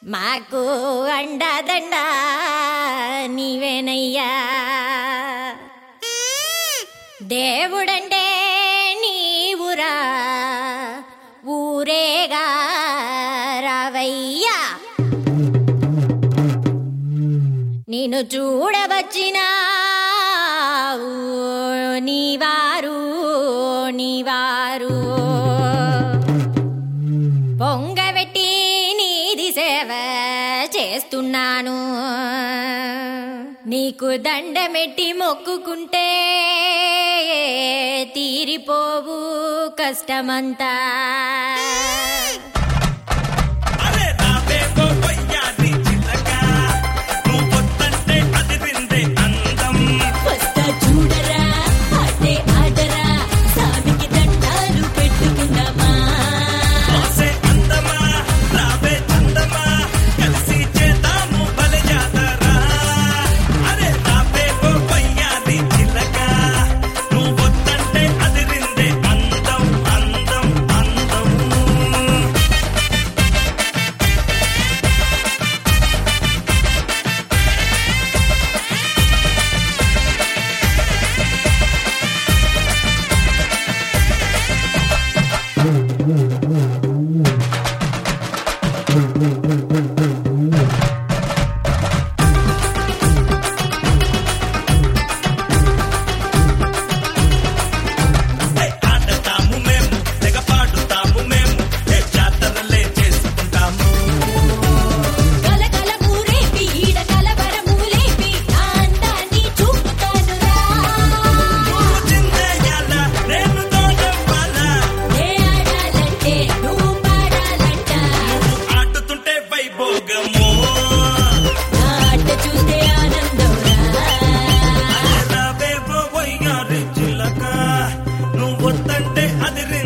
మాకు అండదండ నీవేనయ్యా దేవుడంటే నీవురా ఊరేగా రావయ్యా నిన్ను చూడవచ్చిన నీవారు నీవారు పొంగబెట్టి నీది సేవ చేస్తున్నాను నీకు దండమెట్టి మొక్కుకుంటే తీరిపోవు కష్టమంతా అరే రావే ఓ వయ్యారి చిలక నువ్వు వద్దంటే అదిరిందే అందం వస్తా చూడరా ఆటే ఆడరా సామికి దండాలు పెట్టుకుందామా ఆసే అందమా రావే చందమా కలిసి చేద్దాము బలి జాతరా అరే రావే ఓ వయ్యారి చిలక నువ్వు వద్దంటే అదిరిందే అందం అందం అందం ఆడతాము మేము తెగ పాడుతాము మేము ఏ జాతరలే చేసుకుంటాము కలకల మూరేపి ఈడ కలవరములేపి నా అందాన్ని చూపుతానురా నువ్వు చిందేయాల నేను తోడవ్వాలా ఏ ఆడాలంటే నువ్వు పాడాలంట ఆడుతుంటే వైభోగము నా ఆట చూస్తే ఆనందంరా రావేవో వయ్యారి చిలక నువ్వు వద్దంటే అది